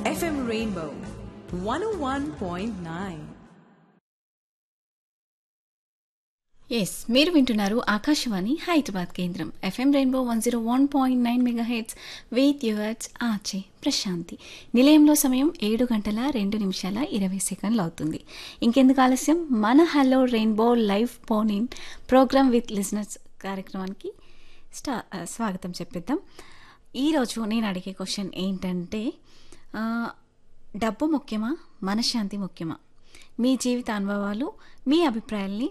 FM Rainbow 101.9. Yes మీరు వింటున్నారు ఆకాశవాణి హైదరాబాద్ కేంద్రం FM rainbow one zero one point nine megahertz with yours ఆచే ప్రశాంతి నిలయంలో సమయం ఏడు గంటల రెండు నిమిషాల ఇరవై సెకండ్లు అవుతుంది ఇంకెందుకు ఆలస్యం మన hello rainbow live phone in programme with listeners కార్యక్రమానికి స్టా ఆ, స్వాగతం చెప్పిద్దాం ఈరోజు నేను అడిగే క్వశ్చన్ ఏంటంటే ఆ, డబ్బు ముఖ్యమా మనశ్శాంతి ముఖ్యమా మీ జీవిత అనుభవాలు మీ అభిప్రాయాల్ని